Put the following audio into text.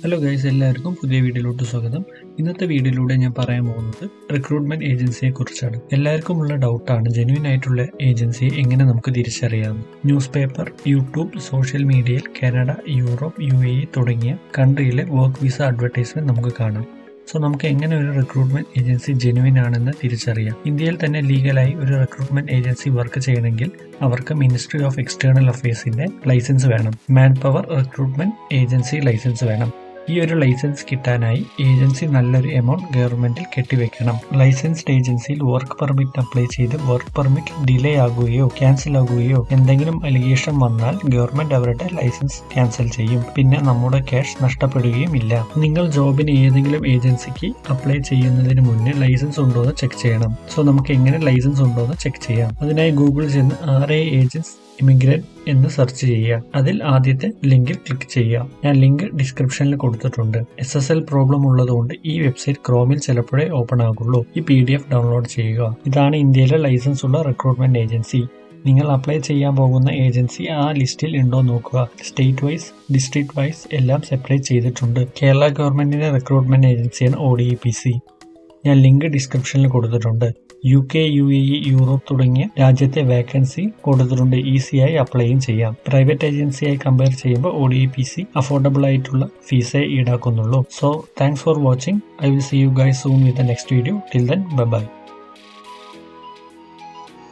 hello guys എല്ലാവർക്കും പുതിയ വീഡിയോയിലോട്ട് സ്വാഗതം ഇന്നത്തെ വീഡിയോയിലൂടെ ഞാൻ പറയാൻ പോകുന്നത് റിക്രൂട്ട്മെന്റ് ഏജൻസിയെ കുറിച്ചാണ് എല്ലാവർക്കും ഉള്ള ഡൗട്ടാണ് ജെന്യൂൻ ആയിട്ടുള്ള ഏജൻസിയെ എങ്ങനെ നമുക്ക് തിരിച്ചറിയാം ന്യൂസ് പേപ്പർ യൂട്യൂബ് സോഷ്യൽ മീഡിയയിൽ കാനഡ യൂറോപ്പ് യു എ തുടങ്ങിയ കൺട്രിയിലെ വർക്ക് വിസ അഡ്വർടൈസ്മെന്റ് നമുക്ക് കാണാം സോ നമുക്ക് എങ്ങനെ ഒരു റിക്രൂട്ട്മെന്റ് ഏജൻസി ജെനുവിൻ ആണെന്ന് തിരിച്ചറിയാം ഇന്ത്യയിൽ തന്നെ ലീഗലായി ഒരു റിക്രൂട്ട്മെന്റ് ഏജൻസി വർക്ക് ചെയ്യണമെങ്കിൽ അവർക്ക് മിനിസ്ട്രി ഓഫ് എക്സ്റ്റേണൽ അഫയേഴ്സിന്റെ ലൈസൻസ് വേണം man power recruitment agency licence വേണം ഈ ഒരു ലൈസൻസ് കിട്ടാനായി ഏജൻസി നല്ലൊരു എമൗണ്ട് ഗവൺമെന്റിൽ കെട്ടിവെക്കണം ലൈസൻസ്ഡ് ഏജൻസിയിൽ വർക്ക് പെർമിറ്റ് അപ്ലൈ ചെയ്ത് വർക്ക് പെർമിറ്റ് ഡിലേ ആകുകയോ ക്യാൻസൽ ആകുകയോ എന്തെങ്കിലും അലിഗേഷൻ വന്നാൽ ഗവൺമെന്റ് അവരുടെ ലൈസൻസ് ക്യാൻസൽ ചെയ്യും പിന്നെ നമ്മുടെ ക്യാഷ് നഷ്ടപ്പെടുകയും ഇല്ല നിങ്ങൾ ജോബിന് ഏതെങ്കിലും ഏജൻസിക്ക് അപ്ലൈ ചെയ്യുന്നതിന് മുന്നേ ലൈസൻസ് ഉണ്ടോ എന്ന് ചെക്ക് ചെയ്യണം സോ നമുക്ക് എങ്ങനെ ലൈസൻസ് ഉണ്ടോ എന്ന് ചെക്ക് ചെയ്യാം അതിനായി ഗൂഗിളിൽ ചെന്ന് ആർ എ ഏജൻസ് ഇമിഗ്രന്റ് എന്ന് സെർച്ച് ചെയ്യുക അതിൽ ആദ്യത്തെ ലിങ്കിൽ ക്ലിക്ക് ചെയ്യുക ഞാൻ ലിങ്ക് ഡിസ്ക്രിപ്ഷനിൽ കൊടുത്തിട്ടുണ്ട് എസ് എസ് എൽ പ്രോബ്ലം ഉള്ളതുകൊണ്ട് ഈ വെബ്സൈറ്റ് ക്രോമിൽ ചിലപ്പോഴേ ഓപ്പൺ ആകുള്ളൂ ഈ പി ഡി എഫ് ഡൗൺലോഡ് ചെയ്യുക ഇതാണ് ഇന്ത്യയിലെ ലൈസൻസ് ഉള്ള റിക്രൂട്ട്മെന്റ് ഏജൻസി നിങ്ങൾ അപ്ലൈ ചെയ്യാൻ പോകുന്ന ഏജൻസി ആ ലിസ്റ്റിൽ ഉണ്ടോ നോക്കുക സ്റ്റേറ്റ് വൈസ് ഡിസ്ട്രിക്ട് വൈസ് എല്ലാം സെപ്പറേറ്റ് ചെയ്തിട്ടുണ്ട് കേരള ഗവൺമെന്റിന്റെ റിക്രൂട്ട്മെന്റ് ഏജൻസിയാണ് ഒ ഡി പി സി ഞാൻ ലിങ്ക് ഡിസ്ക്രിപ്ഷനിൽ കൊടുത്തിട്ടുണ്ട് U K U A E Europe തുടങ്ങിയ രാജ്യത്തെ വേക്കൻസി കൊടുത്തിട്ടുണ്ട് ഈസിയായി അപ്ലൈയും ചെയ്യാം പ്രൈവറ്റ് ഏജൻസിയായി കമ്പയർ ചെയ്യുമ്പോൾ O D P C affordable ആയിട്ടുള്ള ഫീസേ ഈടാക്കുന്നുള്ളൂ so thanks for watching I will see you guys soon with next video till then bye by